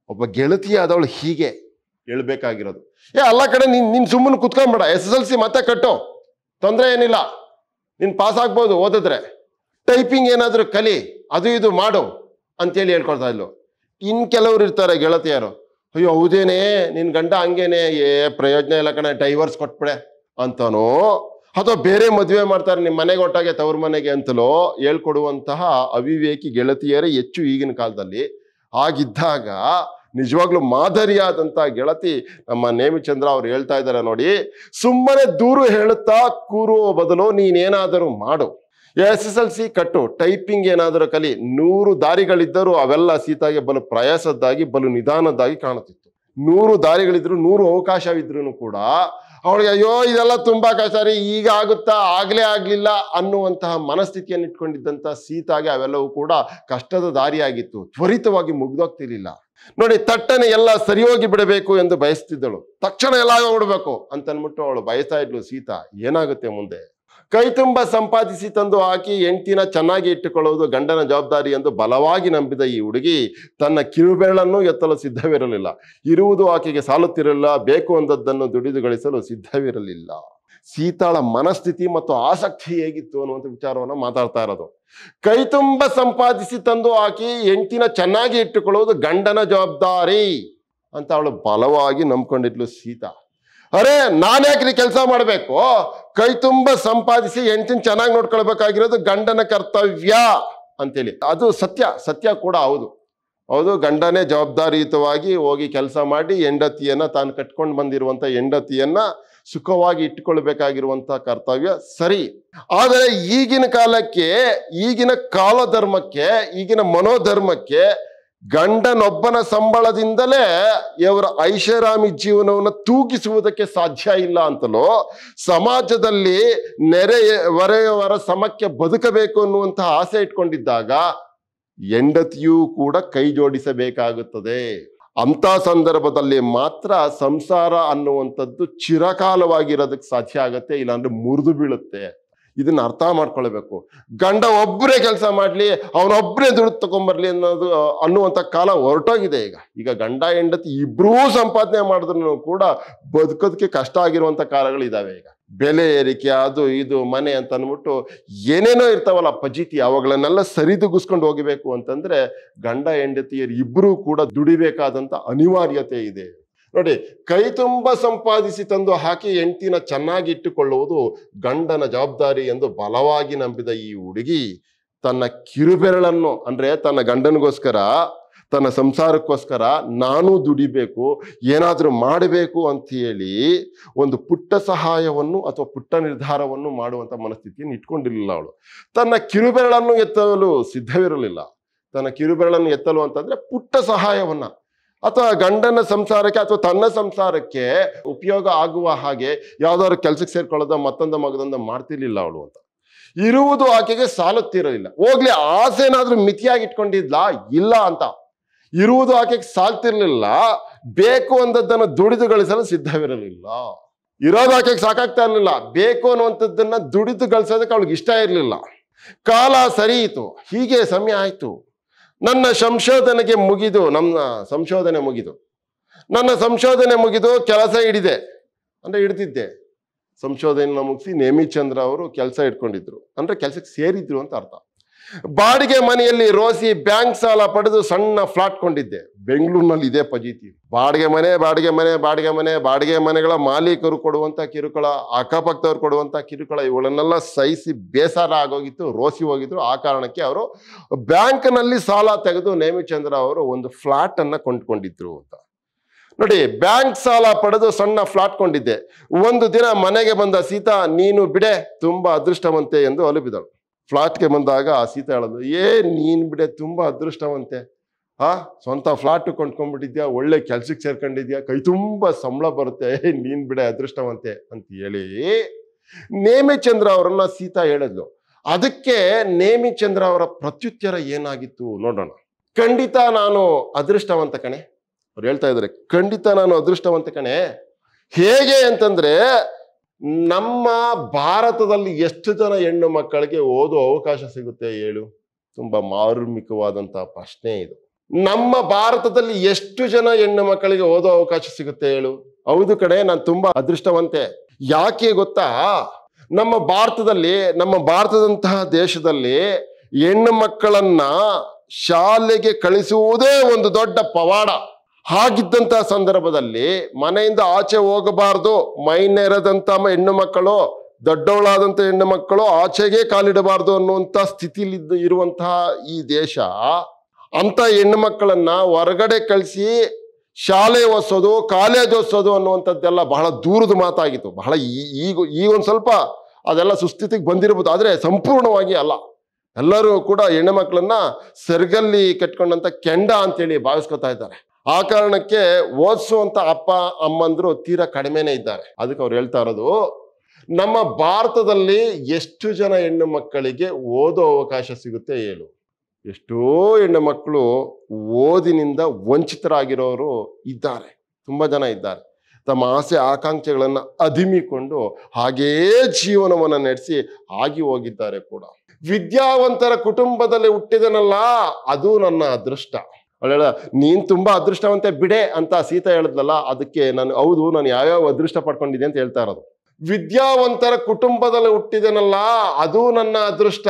ಒಬ್ಬ ಗೆಳತಿ ಆದವಳು ಹೀಗೆ ಹೇಳ್ಬೇಕಾಗಿರೋದು ಏ ಅಲ್ಲ ಕಡೆ ನೀನ್ ನೀನ್ ಸುಮ್ಮನೆ ಕುತ್ಕೊಂಬೇಡ ಎಸ್ ಎಸ್ ಎಲ್ ಸಿ ಮತ್ತೆ ಕಟ್ಟು ತೊಂದರೆ ಏನಿಲ್ಲ ನೀನ್ ಪಾಸ್ ಆಗ್ಬೋದು ಓದಿದ್ರೆ ಟೈಪಿಂಗ್ ಏನಾದರೂ ಕಲಿ ಅದು ಇದು ಮಾಡು ಅಂತೇಳಿ ಹೇಳ್ಕೊಳ್ತಾ ಇದ್ಲು ಇನ್ ಕೆಲವ್ರು ಇರ್ತಾರೆ ಗೆಳತಿಯರು ಅಯ್ಯೋ ಹೌದೇನೆ ನಿನ್ ಗಂಡ ಹಂಗೇನೆ ಏ ಪ್ರಯೋಜನ ಇಲ್ಲ ಕಣೆ ಡೈವರ್ಸ್ ಕೊಟ್ಬಿಡೆ ಅಂತಾನೋ ಅಥವಾ ಬೇರೆ ಮದುವೆ ಮಾಡ್ತಾರೆ ನಿಮ್ಮ ಮನೆಗೆ ಒಟ್ಟಾಗೆ ತವ್ರ ಮನೆಗೆ ಅಂತಲೋ ಹೇಳ್ಕೊಡುವಂತಹ ಅವಿವೇಕಿ ಗೆಳತಿಯರೇ ಹೆಚ್ಚು ಈಗಿನ ಕಾಲದಲ್ಲಿ ಆಗಿದ್ದಾಗ ನಿಜವಾಗ್ಲೂ ಮಾದರಿಯಾದಂತಹ ಗೆಳತಿ ನಮ್ಮ ನೇಮಿಚಂದ್ರ ಅವ್ರು ಹೇಳ್ತಾ ಇದ್ದಾರೆ ನೋಡಿ ಸುಮ್ಮನೆ ದೂರು ಹೇಳುತ್ತಾ ಕೂರುವ ಬದಲು ನೀನೇನಾದರೂ ಮಾಡು ಎಸ್ ಎಸ್ ಎಲ್ ಸಿ ಕಟ್ಟು ಟೈಪಿಂಗ್ ಏನಾದರೂ ಕಲಿ ನೂರು ದಾರಿಗಳಿದ್ದರೂ ಅವೆಲ್ಲ ಸೀತಾಗೆ ಬಲು ಪ್ರಯಾಸದ್ದಾಗಿ ಬಲು ನಿಧಾನದ್ದಾಗಿ ಕಾಣುತ್ತಿತ್ತು ನೂರು ದಾರಿಗಳಿದ್ರು ನೂರು ಅವಕಾಶವಿದ್ರು ಕೂಡ ಅವಳಿಗೆ ಅಯ್ಯೋ ಇದೆಲ್ಲ ತುಂಬಾ ಕಷ್ಟ ರೀ ಈಗ ಆಗುತ್ತಾ ಆಗ್ಲೇ ಆಗ್ಲಿಲ್ಲ ಅನ್ನುವಂತಹ ಮನಸ್ಥಿತಿಯನ್ನು ಇಟ್ಕೊಂಡಿದ್ದಂತ ಸೀತಾಗೆ ಅವೆಲ್ಲವೂ ಕೂಡ ಕಷ್ಟದ ದಾರಿಯಾಗಿತ್ತು ತ್ವರಿತವಾಗಿ ಮುಗ್ದೋಗ್ತಿರ್ಲಿಲ್ಲ ನೋಡಿ ತಟ್ಟನೆ ಎಲ್ಲ ಸರಿ ಹೋಗಿ ಬಿಡಬೇಕು ಎಂದು ಬಯಸ್ತಿದ್ದಳು ತಕ್ಷಣ ಎಲ್ಲ ಬಿಡಬೇಕು ಅಂತ ಅನ್ಬಿಟ್ಟು ಅವಳು ಬಯಸ್ತಾ ಇದ್ಲು ಸೀತಾ ಏನಾಗುತ್ತೆ ಮುಂದೆ ಕೈ ತುಂಬ ಸಂಪಾದಿಸಿ ತಂದು ಹಾಕಿ ಹೆಂಡ್ತಿನ ಚೆನ್ನಾಗಿ ಇಟ್ಟುಕೊಳ್ಳುವುದು ಗಂಡನ ಜವಾಬ್ದಾರಿ ಎಂದು ಬಲವಾಗಿ ನಂಬಿದ ಈ ಹುಡುಗಿ ತನ್ನ ಕಿರುಬೆರಳನ್ನು ಎತ್ತಲು ಸಿದ್ಧವಿರಲಿಲ್ಲ ಇರುವುದು ಆಕೆಗೆ ಸಾಲುತ್ತಿರಲಿಲ್ಲ ಬೇಕು ಅಂದದ್ದನ್ನು ದುಡಿದು ಗಳಿಸಲು ಸಿದ್ಧವಿರಲಿಲ್ಲ ಸೀತಾಳ ಮನಸ್ಥಿತಿ ಮತ್ತು ಆಸಕ್ತಿ ಹೇಗಿತ್ತು ಅನ್ನುವಂಥ ವಿಚಾರವನ್ನ ಮಾತಾಡ್ತಾ ಇರೋದು ಕೈ ತುಂಬ ಸಂಪಾದಿಸಿ ತಂದು ಹಾಕಿ ಹೆಂಡ್ತಿನ ಚೆನ್ನಾಗಿ ಇಟ್ಟುಕೊಳ್ಳುವುದು ಗಂಡನ ಜವಾಬ್ದಾರಿ ಅಂತ ಅವಳು ಬಲವಾಗಿ ನಂಬ್ಕೊಂಡಿದ್ಲು ಸೀತಾ ಅರೆ ನಾನ್ಯಾಕ್ರಿ ಕೆಲಸ ಮಾಡಬೇಕು ಕೈ ತುಂಬ ಸಂಪಾದಿಸಿ ಹೆಂಡತಿನ ಚೆನ್ನಾಗಿ ನೋಡ್ಕೊಳ್ಬೇಕಾಗಿರೋದು ಗಂಡನ ಕರ್ತವ್ಯ ಅಂತೇಳಿ ಅದು ಸತ್ಯ ಸತ್ಯ ಕೂಡ ಹೌದು ಹೌದು ಗಂಡನೇ ಜವಾಬ್ದಾರಿಯುತವಾಗಿ ಹೋಗಿ ಕೆಲಸ ಮಾಡಿ ಹೆಂಡತಿಯನ್ನ ತಾನು ಕಟ್ಕೊಂಡು ಬಂದಿರುವಂತ ಹೆಂಡತಿಯನ್ನ ಸುಖವಾಗಿ ಇಟ್ಟುಕೊಳ್ಬೇಕಾಗಿರುವಂತ ಕರ್ತವ್ಯ ಸರಿ ಆದರೆ ಈಗಿನ ಕಾಲಕ್ಕೆ ಈಗಿನ ಕಾಲಧರ್ಮಕ್ಕೆ ಈಗಿನ ಮನೋಧರ್ಮಕ್ಕೆ ಗಂಡನೊಬ್ಬನ ಸಂಬಳದಿಂದಲೇ ಇವರ ಐಷಾರಾಮಿ ಜೀವನವನ್ನು ತೂಗಿಸುವುದಕ್ಕೆ ಸಾಧ್ಯ ಇಲ್ಲ ಅಂತಲೋ ಸಮಾಜದಲ್ಲಿ ನೆರೆ ಹೊರೆಯವರ ಸಮಕ್ಕೆ ಬದುಕಬೇಕು ಅನ್ನುವಂತಹ ಆಸೆ ಇಟ್ಕೊಂಡಿದ್ದಾಗ ಹೆಂಡತಿಯೂ ಕೂಡ ಕೈ ಜೋಡಿಸಬೇಕಾಗುತ್ತದೆ ಅಂತ ಸಂದರ್ಭದಲ್ಲಿ ಮಾತ್ರ ಸಂಸಾರ ಅನ್ನುವಂಥದ್ದು ಚಿರಕಾಲವಾಗಿರೋದಕ್ಕೆ ಸಾಧ್ಯ ಆಗತ್ತೆ ಇಲ್ಲಾಂದ್ರೆ ಮುರಿದು ಬೀಳುತ್ತೆ ಇದನ್ನ ಅರ್ಥ ಮಾಡ್ಕೊಳ್ಬೇಕು ಗಂಡ ಒಬ್ಬರೇ ಕೆಲಸ ಮಾಡ್ಲಿ ಅವನೊಬ್ಬರೇ ದುಡ್ಡು ತಗೊಂಬರ್ಲಿ ಅನ್ನೋದು ಅನ್ನುವಂಥ ಕಾಲ ಹೊರಟೋಗಿದೆ ಈಗ ಈಗ ಗಂಡ ಹೆಂಡತಿ ಇಬ್ರೂ ಸಂಪಾದನೆ ಮಾಡಿದ್ರು ಕೂಡ ಬದುಕೋದಕ್ಕೆ ಕಷ್ಟ ಆಗಿರುವಂತ ಕಾಲಗಳಿದಾವೆ ಈಗ ಬೆಲೆ ಏರಿಕೆ ಅದು ಇದು ಮನೆ ಅಂತ ಅಂದ್ಬಿಟ್ಟು ಏನೇನೋ ಇರ್ತಾವಲ್ಲ ಪಜಿತಿ ಅವುಗಳನ್ನೆಲ್ಲ ಸರಿದೂಗಿಸ್ಕೊಂಡು ಹೋಗಬೇಕು ಅಂತಂದ್ರೆ ಗಂಡ ಹೆಂಡತಿಯರು ಇಬ್ರು ಕೂಡ ದುಡಿಬೇಕಾದಂತ ಅನಿವಾರ್ಯತೆ ಇದೆ ನೋಡಿ ಕೈ ತುಂಬ ಸಂಪಾದಿಸಿ ತಂದು ಹಾಕಿ ಹೆಂಡತಿನ ಚೆನ್ನಾಗಿ ಇಟ್ಟುಕೊಳ್ಳುವುದು ಗಂಡನ ಜವಾಬ್ದಾರಿ ಎಂದು ಬಲವಾಗಿ ನಂಬಿದ ಈ ಹುಡುಗಿ ತನ್ನ ಕಿರುಬೆರಳನ್ನು ಅಂದ್ರೆ ತನ್ನ ಗಂಡನಿಗೋಸ್ಕರ ತನ್ನ ಸಂಸಾರಕ್ಕೋಸ್ಕರ ನಾನು ದುಡಿಬೇಕು ಏನಾದರೂ ಮಾಡಬೇಕು ಅಂತ ಹೇಳಿ ಒಂದು ಪುಟ್ಟ ಸಹಾಯವನ್ನು ಅಥವಾ ಪುಟ್ಟ ನಿರ್ಧಾರವನ್ನು ಮಾಡುವಂತ ಮನಸ್ಥಿತಿಯನ್ನು ಇಟ್ಕೊಂಡಿರಲಿಲ್ಲ ಅವಳು ತನ್ನ ಕಿರುಬೆರಳನ್ನು ಎತ್ತಲು ಸಿದ್ಧವಿರಲಿಲ್ಲ ತನ್ನ ಕಿರುಬೆರಳನ್ನು ಎತ್ತಲು ಅಂತಂದ್ರೆ ಪುಟ್ಟ ಸಹಾಯವನ್ನ ಅಥವಾ ಗಂಡನ ಸಂಸಾರಕ್ಕೆ ಅಥವಾ ತನ್ನ ಸಂಸಾರಕ್ಕೆ ಉಪಯೋಗ ಆಗುವ ಹಾಗೆ ಯಾವ್ದಾದ್ರು ಕೆಲ್ಸಕ್ಕೆ ಸೇರ್ಕೊಳ್ಳೋದ ಮತ್ತೊಂದ ಮಗದೊಂದ ಮಾಡ್ತಿರ್ಲಿಲ್ಲ ಅವಳು ಅಂತ ಇರುವುದು ಆಕೆಗೆ ಸಾಲುತ್ತಿರಲಿಲ್ಲ ಹೋಗ್ಲಿ ಆಸೆನಾದ್ರೂ ಮಿತಿಯಾಗಿ ಇಟ್ಕೊಂಡಿದ್ಲಾ ಇಲ್ಲ ಅಂತ ಇರುವುದು ಆಕೆಗೆ ಸಾಲ್ತಿರ್ಲಿಲ್ಲ ಬೇಕು ಅಂದದ್ದನ್ನು ದುಡಿದು ಗಳಿಸಲು ಸಿದ್ಧವಿರಲಿಲ್ಲ ಇರೋದು ಆಕೆಗೆ ಸಾಕಾಗ್ತಾ ಇರಲಿಲ್ಲ ಬೇಕು ಅನ್ನುವಂಥದ್ದನ್ನ ದುಡಿದು ಗಳಿಸೋದಕ್ಕೆ ಅವಳಿಗೆ ಇಷ್ಟ ಇರಲಿಲ್ಲ ಕಾಲ ಸರಿಯಿತು ಹೀಗೆ ಸಮಯ ಆಯ್ತು ನನ್ನ ಸಂಶೋಧನೆಗೆ ಮುಗಿದು ನನ್ನ ಸಂಶೋಧನೆ ಮುಗಿದು ನನ್ನ ಸಂಶೋಧನೆ ಮುಗಿದು ಕೆಲಸ ಹಿಡಿದೆ ಅಂದ್ರೆ ಹಿಡ್ದಿದ್ದೆ ಸಂಶೋಧನೆ ಮುಗಿಸಿ ನೇಮಿಚಂದ್ರ ಅವರು ಕೆಲಸ ಇಟ್ಕೊಂಡಿದ್ರು ಅಂದ್ರೆ ಕೆಲಸಕ್ಕೆ ಸೇರಿದ್ರು ಅಂತ ಅರ್ಥ ಬಾಡಿಗೆ ಮನೆಯಲ್ಲಿ ರೋಸಿ ಬ್ಯಾಂಕ್ ಸಾಲ ಪಡೆದು ಸಣ್ಣ ಫ್ಲಾಟ್ ಕೊಂಡಿದ್ದೆ ಬೆಂಗಳೂರಿನಲ್ಲಿ ಇದೇ ಪಜೀತಿ ಬಾಡಿಗೆ ಮನೆ ಬಾಡಿಗೆ ಮನೆ ಬಾಡಿಗೆ ಮನೆ ಬಾಡಿಗೆ ಮನೆಗಳ ಮಾಲೀಕರು ಕೊಡುವಂತ ಕಿರುಕುಳ ಅಕ್ಕಪಕ್ಕದವ್ರು ಕೊಡುವಂತ ಕಿರುಕುಳ ಇವುಗಳನ್ನೆಲ್ಲ ಸಹಿಸಿ ಬೇಸರ ಆಗೋಗಿತ್ತು ರೋಸಿ ಹೋಗಿದ್ರು ಆ ಕಾರಣಕ್ಕೆ ಅವರು ಬ್ಯಾಂಕ್ನಲ್ಲಿ ಸಾಲ ತೆಗೆದು ನೇಮಿಚಂದ್ರ ಅವರು ಒಂದು ಫ್ಲಾಟ್ ಅನ್ನ ಕೊಂಡ್ಕೊಂಡಿದ್ರು ಅಂತ ನೋಡಿ ಬ್ಯಾಂಕ್ ಸಾಲ ಪಡೆದು ಸಣ್ಣ ಫ್ಲಾಟ್ ಕೊಂಡಿದ್ದೆ ಒಂದು ದಿನ ಮನೆಗೆ ಬಂದ ಸೀತಾ ನೀನು ಬಿಡೆ ತುಂಬಾ ಅದೃಷ್ಟವಂತೆ ಎಂದು ಅಲುಬಿದಳು ಫ್ಲಾಟ್ಗೆ ಬಂದಾಗ ಆ ಸೀತಾ ಹೇಳೋದು ಏ ನೀನ್ ಬಿಡೆ ತುಂಬಾ ಅದೃಷ್ಟವಂತೆ ಆ ಸ್ವಂತ ಫ್ಲಾಟ್ ಕೊಂಡ್ಕೊಂಡ್ಬಿಟ್ಟಿದ್ಯಾ ಒಳ್ಳೆ ಕೆಲ್ಸಕ್ಕೆ ಸೇರ್ಕೊಂಡಿದ್ಯಾ ಕೈ ತುಂಬಾ ಸಂಬಳ ಬರುತ್ತೆ ಏ, ನೀನ್ ಬಿಡೆ ಅದೃಷ್ಟವಂತೆ ಅಂತ ಹೇಳಿ ನೇಮಿಚಂದ್ರ ಅವರನ್ನ ಸೀತಾ ಹೇಳಿದ್ಲು ಅದಕ್ಕೆ ನೇಮಿಚಂದ್ರ ಅವರ ಪ್ರತ್ಯುತ್ತರ ಏನಾಗಿತ್ತು ನೋಡೋಣ ಖಂಡಿತ ನಾನು ಅದೃಷ್ಟವಂತ ಕಣೆ ಅವ್ರು ಹೇಳ್ತಾ ಇದ್ದಾರೆ ಖಂಡಿತ ನಾನು ಅದೃಷ್ಟವಂತ ಕಣೆ ಹೇಗೆ ಅಂತಂದ್ರೆ ನಮ್ಮ ಭಾರತದಲ್ಲಿ ಎಷ್ಟು ಜನ ಹೆಣ್ಣು ಮಕ್ಕಳಿಗೆ ಓದೋ ಅವಕಾಶ ಸಿಗುತ್ತೆ ಹೇಳು ತುಂಬಾ ಮಾರ್ಮಿಕವಾದಂತಹ ಪ್ರಶ್ನೆ ಇದು ನಮ್ಮ ಭಾರತದಲ್ಲಿ ಎಷ್ಟು ಜನ ಹೆಣ್ಣು ಮಕ್ಕಳಿಗೆ ಓದೋ ಅವಕಾಶ ಸಿಗುತ್ತೆ ಹೇಳು ಹೌದು ಕಡೆ ನಾನು ತುಂಬಾ ಅದೃಷ್ಟವಂತೆ ಯಾಕೆ ಗೊತ್ತಾ ನಮ್ಮ ಭಾರತದಲ್ಲಿ ನಮ್ಮ ಭಾರತದಂತಹ ದೇಶದಲ್ಲಿ ಹೆಣ್ಣು ಮಕ್ಕಳನ್ನ ಶಾಲೆಗೆ ಕಳಿಸುವುದೇ ಒಂದು ದೊಡ್ಡ ಪವಾಡ ಹಾಗಿದ್ದಂತಹ ಸಂದರ್ಭದಲ್ಲಿ ಮನೆಯಿಂದ ಆಚೆ ಹೋಗಬಾರದು ಮೈನೆರದಂತ ಹೆಣ್ಣು ಮಕ್ಕಳು ದೊಡ್ಡವಳಾದಂಥ ಹೆಣ್ಣು ಮಕ್ಕಳು ಆಚೆಗೆ ಕಾಲಿಡಬಾರ್ದು ಅನ್ನುವಂಥ ಸ್ಥಿತಿಲಿ ಇರುವಂತಹ ಈ ದೇಶ ಅಂತ ಹೆಣ್ಣು ಮಕ್ಕಳನ್ನ ಹೊರಗಡೆ ಕಳಿಸಿ ಶಾಲೆ ಓದಿಸೋದು ಕಾಲೇಜ್ ಓದಿಸೋದು ಅನ್ನುವಂಥದ್ದೆಲ್ಲ ಬಹಳ ದೂರದ ಮಾತಾಗಿತ್ತು ಬಹಳ ಈ- ಈಗ ಈಗ ಒಂದು ಸ್ವಲ್ಪ ಅದೆಲ್ಲ ಸುಸ್ಥಿತಿಗೆ ಬಂದಿರ್ಬೋದು ಆದರೆ ಸಂಪೂರ್ಣವಾಗಿ ಅಲ್ಲ ಎಲ್ಲರೂ ಕೂಡ ಹೆಣ್ಣು ಮಕ್ಕಳನ್ನ ಸೆರಗಲ್ಲಿ ಕಟ್ಕೊಂಡಂತ ಕೆಂಡ ಅಂತೇಳಿ ಭಾವಿಸ್ಕೊತಾ ಇದ್ದಾರೆ ಆ ಕಾರಣಕ್ಕೆ ಓದಿಸುವಂತ ಅಪ್ಪ ಅಮ್ಮಂದ್ರು ತೀರಾ ಕಡಿಮೆನೇ ಇದ್ದಾರೆ ಅದಕ್ಕೆ ಅವ್ರು ಹೇಳ್ತಾ ಇರೋದು ನಮ್ಮ ಭಾರತದಲ್ಲಿ ಎಷ್ಟು ಜನ ಹೆಣ್ಣು ಮಕ್ಕಳಿಗೆ ಓದೋ ಅವಕಾಶ ಸಿಗುತ್ತೆ ಹೇಳು ಎಷ್ಟೋ ಹೆಣ್ಣು ಮಕ್ಕಳು ಓದಿನಿಂದ ವಂಚಿತರಾಗಿರೋರು ಇದ್ದಾರೆ ತುಂಬಾ ಜನ ಇದ್ದಾರೆ ತಮ್ಮ ಆಸೆ ಆಕಾಂಕ್ಷೆಗಳನ್ನು ಅಧಿಮಿಕೊಂಡು ಹಾಗೇ ಜೀವನವನ್ನು ನಡೆಸಿ ಆಗಿ ಹೋಗಿದ್ದಾರೆ ಕೂಡ ವಿದ್ಯಾವಂತರ ಕುಟುಂಬದಲ್ಲಿ ಹುಟ್ಟಿದನಲ್ಲ ಅದು ನನ್ನ ಅದೃಷ್ಟ ಅವಳು ಹೇಳ ನೀನ್ ತುಂಬಾ ಅದೃಷ್ಟವಂತೆ ಬಿಡೆ ಅಂತ ಸೀತಾ ಹೇಳಿದ್ಲಲ್ಲ ಅದಕ್ಕೆ ನಾನು ಹೌದು ನಾನು ಯಾವ್ಯಾವ ಅದೃಷ್ಟ ಪಡ್ಕೊಂಡಿದ್ದೆ ಅಂತ ಹೇಳ್ತಾ ಇರೋದು ವಿದ್ಯಾವಂತರ ಕುಟುಂಬದಲ್ಲಿ ಹುಟ್ಟಿದನಲ್ಲ ಅದು ನನ್ನ ಅದೃಷ್ಟ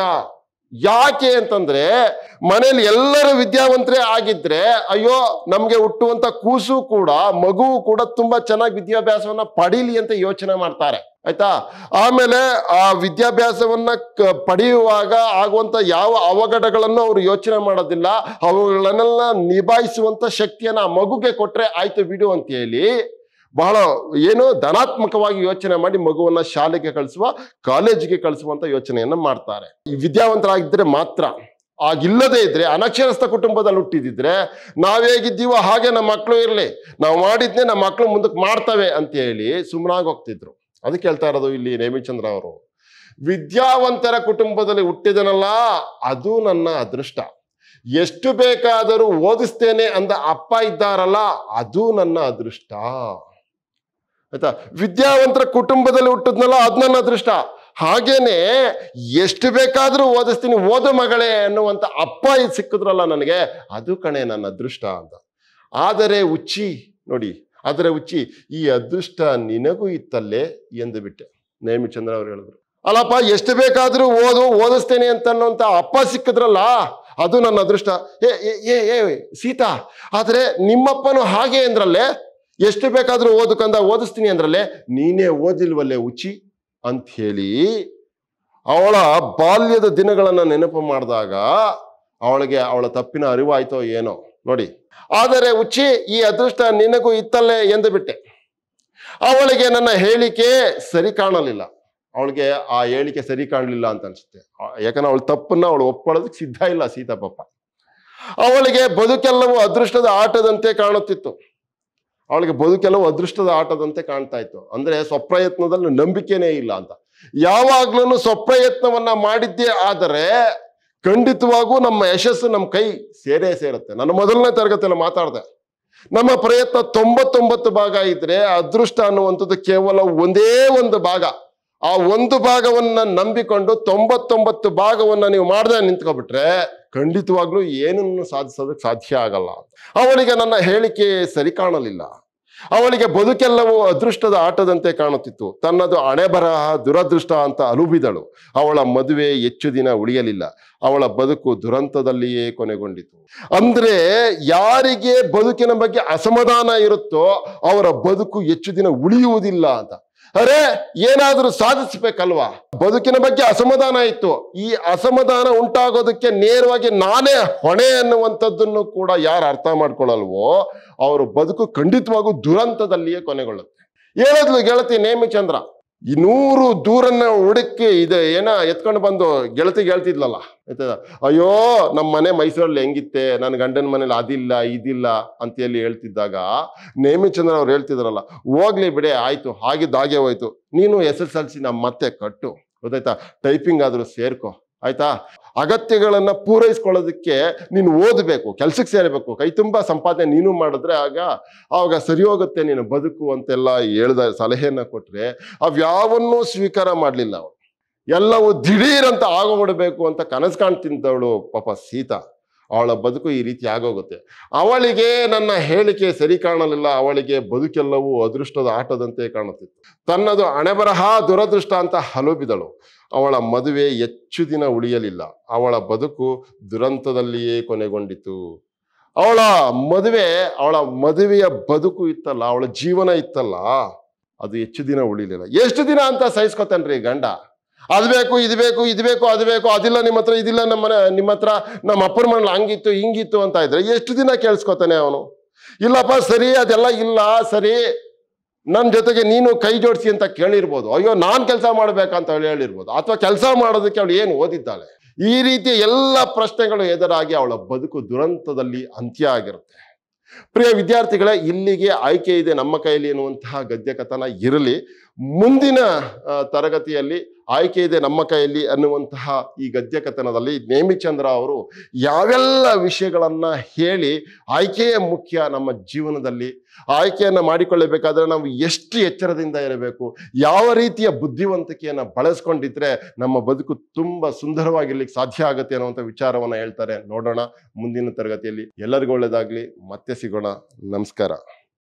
ಯಾಕೆ ಅಂತಂದ್ರೆ ಮನೇಲಿ ಎಲ್ಲರೂ ವಿದ್ಯಾವಂತರೇ ಆಗಿದ್ರೆ ಅಯ್ಯೋ ನಮ್ಗೆ ಹುಟ್ಟುವಂತ ಕೂಸು ಕೂಡ ಮಗು ಕೂಡ ತುಂಬಾ ಚೆನ್ನಾಗಿ ವಿದ್ಯಾಭ್ಯಾಸವನ್ನ ಪಡೀಲಿ ಅಂತ ಯೋಚನೆ ಮಾಡ್ತಾರೆ ಆಯ್ತಾ ಆಮೇಲೆ ಆ ವಿದ್ಯಾಭ್ಯಾಸವನ್ನ ಕ- ಪಡೆಯುವಾಗ ಆಗುವಂತ ಯಾವ ಅವಘಡಗಳನ್ನು ಅವರು ಯೋಚನೆ ಮಾಡೋದಿಲ್ಲ ಅವುಗಳನ್ನೆಲ್ಲ ನಿಭಾಯಿಸುವಂತ ಶಕ್ತಿಯನ್ನ ಆ ಮಗುಗೆ ಕೊಟ್ರೆ ಆಯ್ತು ಬಿಡು ಅಂತ ಹೇಳಿ ಬಹಳ ಏನು ಧನಾತ್ಮಕವಾಗಿ ಯೋಚನೆ ಮಾಡಿ ಮಗುವನ್ನ ಶಾಲೆಗೆ ಕಳಿಸುವ ಕಾಲೇಜಿಗೆ ಕಳಿಸುವಂತ ಯೋಚನೆಯನ್ನ ಮಾಡ್ತಾರೆ ಈ ವಿದ್ಯಾವಂತರಾಗಿದ್ರೆ ಮಾತ್ರ ಆಗಿಲ್ಲದೆ ಇದ್ರೆ ಅನಕ್ಷರಸ್ಥ ಕುಟುಂಬದಲ್ಲಿ ಹುಟ್ಟಿದಿದ್ರೆ ನಾವ್ ಹೇಗಿದ್ದೀವೋ ಹಾಗೆ ನಮ್ಮ ಮಕ್ಕಳು ಇರಲಿ ನಾವು ಮಾಡಿದ್ನೆ ನಮ್ಮ ಮಕ್ಕಳು ಮುಂದಕ್ಕೆ ಮಾಡ್ತವೆ ಅಂತ ಹೇಳಿ ಸುಮ್ಮನಾಗಿ ಹೋಗ್ತಿದ್ರು ಅದಕ್ಕೆ ಹೇಳ್ತಾ ಇರೋದು ಇಲ್ಲಿ ನೇಮಿಚಂದ್ರ ಅವರು ವಿದ್ಯಾವಂತರ ಕುಟುಂಬದಲ್ಲಿ ಹುಟ್ಟಿದನಲ್ಲ ಅದು ನನ್ನ ಅದೃಷ್ಟ ಎಷ್ಟು ಬೇಕಾದರೂ ಓದಿಸ್ತೇನೆ ಅಂದ ಅಪ್ಪ ಇದ್ದಾರಲ್ಲ ಅದು ನನ್ನ ಅದೃಷ್ಟ ಆಯ್ತಾ ವಿದ್ಯಾವಂತರ ಕುಟುಂಬದಲ್ಲಿ ಹುಟ್ಟಿದ್ನಲ್ಲ ಅದು ನನ್ನ ಅದೃಷ್ಟ ಹಾಗೇನೆ ಎಷ್ಟು ಬೇಕಾದ್ರೂ ಓದಿಸ್ತೀನಿ ಓದು ಮಗಳೇ ಅನ್ನುವಂತ ಅಪ್ಪ ಇದು ಸಿಕ್ಕಿದ್ರಲ್ಲ ನನಗೆ ಅದು ಕಣೆ ನನ್ನ ಅದೃಷ್ಟ ಅಂತ ಆದರೆ ಉಚ್ಚಿ ನೋಡಿ ಆದರೆ ಉಚ್ಚಿ ಈ ಅದೃಷ್ಟ ನಿನಗೂ ಇತ್ತಲ್ಲೇ ಎಂದು ಬಿಟ್ಟೆ ನೇಮಿಚಂದ್ರ ಅವ್ರು ಹೇಳಿದ್ರು ಅಲ್ಲಪ್ಪ ಎಷ್ಟು ಬೇಕಾದ್ರೂ ಓದು ಓದಿಸ್ತೇನೆ ಅಂತ ಅನ್ನೋಂಥ ಅಪ್ಪ ಸಿಕ್ಕಿದ್ರಲ್ಲ ಅದು ನನ್ನ ಅದೃಷ್ಟ ಏ ಏ ಏ ಏ ಸೀತಾ ಆದ್ರೆ ನಿಮ್ಮಪ್ಪನು ಹಾಗೆ ಅಂದ್ರಲ್ಲೇ ಎಷ್ಟು ಬೇಕಾದ್ರೂ ಓದಕ್ಕಂದ ಓದಿಸ್ತೀನಿ ಅಂದ್ರಲ್ಲೇ ನೀನೇ ಓದಿಲ್ವಲ್ಲೇ ಉಚ್ಚಿ ಅಂತ ಹೇಳಿ ಅವಳ ಬಾಲ್ಯದ ದಿನಗಳನ್ನ ನೆನಪು ಮಾಡಿದಾಗ ಅವಳಿಗೆ ಅವಳ ತಪ್ಪಿನ ಅರಿವಾಯ್ತೋ ಏನೋ ನೋಡಿ ಆದರೆ ಉಚ್ಚಿ ಈ ಅದೃಷ್ಟ ನಿನಗೂ ಇತ್ತಲ್ಲೇ ಎಂದು ಬಿಟ್ಟೆ ಅವಳಿಗೆ ನನ್ನ ಹೇಳಿಕೆ ಸರಿ ಕಾಣಲಿಲ್ಲ ಅವಳಿಗೆ ಆ ಹೇಳಿಕೆ ಸರಿ ಕಾಣಲಿಲ್ಲ ಅಂತ ಅನ್ಸುತ್ತೆ ಆ- ಯಾಕಂದ್ರೆ ಅವಳ ತಪ್ಪನ್ನ ಅವಳು ಒಪ್ಕೊಳ್ಳೋದಕ್ಕೆ ಸಿದ್ಧ ಇಲ್ಲ ಸೀತಾಪಪ್ಪ ಅವಳಿಗೆ ಬದುಕೆಲ್ಲವೂ ಅದೃಷ್ಟದ ಆಟದಂತೆ ಕಾಣುತ್ತಿತ್ತು ಅವಳಿಗೆ ಬದುಕೆಲ್ಲವೂ ಅದೃಷ್ಟದ ಆಟದಂತೆ ಕಾಣ್ತಾ ಇತ್ತು ಅಂದ್ರೆ ಸ್ವಪ್ರಯತ್ನದಲ್ಲಿ ನಂಬಿಕೆನೇ ಇಲ್ಲ ಅಂತ ಯಾವಾಗ್ಲೂ ಸ್ವಪ್ರಯತ್ನವನ್ನ ಮಾಡಿದ್ದೇ ಆದರೆ ಖಂಡಿತವಾಗೂ ನಮ್ಮ ಯಶಸ್ಸು ನಮ್ಮ ಕೈ ಸೇರೇ ಸೇರುತ್ತೆ ನನ್ನ ಮೊದಲನೇ ತರಗತಿಯಲ್ಲಿ ಮಾತಾಡಿದೆ ನಮ್ಮ ಪ್ರಯತ್ನ ತೊಂಬತ್ತೊಂಬತ್ತು ಭಾಗ ಇದ್ರೆ ಅದೃಷ್ಟ ಅನ್ನುವಂಥದ್ದು ಕೇವಲ ಒಂದೇ ಒಂದು ಭಾಗ ಆ ಒಂದು ಭಾಗವನ್ನ ನಂಬಿಕೊಂಡು ತೊಂಬತ್ತೊಂಬತ್ತು ಭಾಗವನ್ನ ನೀವು ಮಾಡದೆ ನಿಂತ್ಕೊಬಿಟ್ರೆ ಖಂಡಿತವಾಗ್ಲೂ ಏನನ್ನು ಸಾಧಿಸೋದಕ್ಕೆ ಸಾಧ್ಯ ಆಗಲ್ಲ ಅವಳಿಗೆ ನನ್ನ ಹೇಳಿಕೆ ಸರಿ ಕಾಣಲಿಲ್ಲ ಅವಳಿಗೆ ಬದುಕೆಲ್ಲವೂ ಅದೃಷ್ಟದ ಆಟದಂತೆ ಕಾಣುತ್ತಿತ್ತು ತನ್ನದು ಹಣೆ ಬರಹ ದುರದೃಷ್ಟ ಅಂತ ಅನುಬಿದಳು ಅವಳ ಮದುವೆ ಹೆಚ್ಚು ದಿನ ಉಳಿಯಲಿಲ್ಲ ಅವಳ ಬದುಕು ದುರಂತದಲ್ಲಿಯೇ ಕೊನೆಗೊಂಡಿತು ಅಂದ್ರೆ ಯಾರಿಗೆ ಬದುಕಿನ ಬಗ್ಗೆ ಅಸಮಾಧಾನ ಇರುತ್ತೋ ಅವರ ಬದುಕು ಹೆಚ್ಚು ದಿನ ಉಳಿಯುವುದಿಲ್ಲ ಅಂತ ಅರೆ ಏನಾದ್ರೂ ಸಾಧಿಸ್ಬೇಕಲ್ವಾ ಬದುಕಿನ ಬಗ್ಗೆ ಅಸಮಾಧಾನ ಇತ್ತು ಈ ಅಸಮಾಧಾನ ಉಂಟಾಗೋದಕ್ಕೆ ನೇರವಾಗಿ ನಾನೇ ಹೊಣೆ ಅನ್ನುವಂಥದ್ದನ್ನು ಕೂಡ ಯಾರು ಅರ್ಥ ಮಾಡ್ಕೊಳ್ಳಲ್ವೋ ಅವರು ಬದುಕು ಖಂಡಿತವಾಗೂ ದುರಂತದಲ್ಲಿಯೇ ಕೊನೆಗೊಳ್ಳುತ್ತೆ ಹೇಳಿದ್ಲು ಗೆಳತಿ ನೇಮಿಚಂದ್ರ ಈ ನೂರು ದೂರನ್ನ ಹುಡುಕಿ ಇದು ಏನ ಎತ್ಕೊಂಡು ಬಂದು ಗೆಳತಿ ಗೆಳ್ತಿದ್ಲಲ್ಲ ಆಯ್ತದ ಅಯ್ಯೋ ನಮ್ಮ ಮನೆ ಮೈಸೂರಲ್ಲಿ ಹೆಂಗಿತ್ತೆ ನನ್ನ ಗಂಡನ ಮನೇಲಿ ಅದಿಲ್ಲ ಇದಿಲ್ಲ ಅಂತ ಹೇಳಿ ಹೇಳ್ತಿದ್ದಾಗ ನೇಮಿಚಂದ್ರ ಅವ್ರು ಹೇಳ್ತಿದ್ರಲ್ಲ ಹೋಗ್ಲಿ ಬಿಡೆ ಆಯ್ತು ಹಾಗಿದ್ದು ಹಾಗೆ ಹೋಯ್ತು ನೀನು ಎಸ್ ಎಸ್ ಎಲ್ ಸಿ ನಮ್ಮ ಮತ್ತೆ ಕಟ್ಟು ಗೊತ್ತಾಯ್ತಾ ಟೈಪಿಂಗ್ ಆದ್ರೂ ಸೇರ್ಕೊ ಆಯ್ತಾ ಅಗತ್ಯಗಳನ್ನ ಪೂರೈಸ್ಕೊಳ್ಳೋದಕ್ಕೆ ನೀನು ಓದಬೇಕು ಕೆಲ್ಸಕ್ಕೆ ಸೇರಬೇಕು ಕೈ ತುಂಬಾ ಸಂಪಾದನೆ ನೀನು ಮಾಡಿದ್ರೆ ಆಗ ಆವಾಗ ಸರಿ ಹೋಗುತ್ತೆ ನೀನು ಬದುಕು ಅಂತೆಲ್ಲ ಹೇಳ್ದ ಸಲಹೆಯನ್ನ ಕೊಟ್ರೆ ಅವ್ಯಾವನ್ನೂ ಸ್ವೀಕಾರ ಮಾಡ್ಲಿಲ್ಲ ಅವಳು ಎಲ್ಲವೂ ದಿಢೀರ್ ಅಂತ ಆಗೋಗ್ಬಿಡ್ಬೇಕು ಅಂತ ಕನಸು ಕಾಣ್ತಿದ್ದವಳು ಪಾಪ ಸೀತಾ ಅವಳ ಬದುಕು ಈ ರೀತಿ ಆಗೋಗುತ್ತೆ ಅವಳಿಗೆ ನನ್ನ ಹೇಳಿಕೆ ಸರಿ ಕಾಣಲಿಲ್ಲ ಅವಳಿಗೆ ಬದುಕೆಲ್ಲವೂ ಅದೃಷ್ಟದ ಆಟದಂತೆ ಕಾಣುತ್ತಿತ್ತು ತನ್ನದು ಹಣೆಬರಹ ದುರದೃಷ್ಟ ಅಂತ ಹಲುಬಿದಳು ಅವಳ ಮದುವೆ ಹೆಚ್ಚು ದಿನ ಉಳಿಯಲಿಲ್ಲ ಅವಳ ಬದುಕು ದುರಂತದಲ್ಲಿಯೇ ಕೊನೆಗೊಂಡಿತು ಅವಳ ಮದುವೆ ಅವಳ ಮದುವೆಯ ಬದುಕು ಇತ್ತಲ್ಲ ಅವಳ ಜೀವನ ಇತ್ತಲ್ಲ ಅದು ಹೆಚ್ಚು ದಿನ ಉಳಿಲಿಲ್ಲ ಎಷ್ಟು ದಿನ ಅಂತ ಸಹಿಸ್ಕೊತಾನ್ರಿ ಗಂಡ ಅದ್ ಬೇಕು ಇದು ಬೇಕು ಇದು ಬೇಕು ಅದು ಬೇಕು ಅದಿಲ್ಲ ನಿಮ್ಮ ಹತ್ರ ಇದಿಲ್ಲ ನಮ್ಮ ಮನೆ ನಿಮ್ಮ ಹತ್ರ ನಮ್ಮ ಅಪ್ಪನ ಮನೇಲಿ ಹಂಗಿತ್ತು ಹಿಂಗಿತ್ತು ಅಂತ ಇದ್ರೆ ಎಷ್ಟು ದಿನ ಕೇಳಿಸ್ಕೊತಾನೆ ಅವನು ಇಲ್ಲಪ್ಪ ಸರಿ ಅದೆಲ್ಲ ಇಲ್ಲ ಸರಿ ನನ್ನ ಜೊತೆಗೆ ನೀನು ಕೈ ಜೋಡಿಸಿ ಅಂತ ಕೇಳಿರ್ಬೋದು ಅಯ್ಯೋ ನಾನ್ ಕೆಲಸ ಮಾಡ್ಬೇಕಂತ ಹೇಳಿ ಹೇಳಿರ್ಬೋದು ಅಥವಾ ಕೆಲಸ ಮಾಡೋದಕ್ಕೆ ಅವಳು ಏನು ಓದಿದ್ದಾಳೆ ಈ ರೀತಿಯ ಎಲ್ಲ ಪ್ರಶ್ನೆಗಳು ಎದುರಾಗಿ ಅವಳ ಬದುಕು ದುರಂತದಲ್ಲಿ ಅಂತ್ಯ ಆಗಿರುತ್ತೆ ಪ್ರಿಯ ವಿದ್ಯಾರ್ಥಿಗಳೇ ಇಲ್ಲಿಗೆ ಆಯ್ಕೆ ಇದೆ ನಮ್ಮ ಕೈಯಲ್ಲಿ ಎನ್ನುವಂತಹ ಗದ್ಯ ಕಥನ ಇರಲಿ ಮುಂದಿನ ಆ, ತರಗತಿಯಲ್ಲಿ ಆಯ್ಕೆ ಇದೆ ನಮ್ಮ ಕೈಯಲ್ಲಿ ಅನ್ನುವಂತಹ ಈ ಗದ್ಯ ಕಥನದಲ್ಲಿ ನೇಮಿಚಂದ್ರ ಅವರು ಯಾವೆಲ್ಲ ವಿಷಯಗಳನ್ನ ಹೇಳಿ ಆಯ್ಕೆಯೇ ಮುಖ್ಯ ನಮ್ಮ ಜೀವನದಲ್ಲಿ ಆಯ್ಕೆಯನ್ನ ಮಾಡಿಕೊಳ್ಳಬೇಕಾದ್ರೆ ನಾವು ಎಷ್ಟು ಎಚ್ಚರದಿಂದ ಇರಬೇಕು ಯಾವ ರೀತಿಯ ಬುದ್ಧಿವಂತಿಕೆಯನ್ನ ಬಳಸ್ಕೊಂಡಿದ್ರೆ ನಮ್ಮ ಬದುಕು ತುಂಬಾ ಸುಂದರವಾಗಿರ್ಲಿಕ್ಕೆ ಸಾಧ್ಯ ಆಗುತ್ತೆ ಅನ್ನುವಂಥ ವಿಚಾರವನ್ನ ಹೇಳ್ತಾರೆ ನೋಡೋಣ ಮುಂದಿನ ತರಗತಿಯಲ್ಲಿ ಎಲ್ಲರಿಗೂ ಒಳ್ಳೇದಾಗ್ಲಿ ಮತ್ತೆ ಸಿಗೋಣ ನಮಸ್ಕಾರ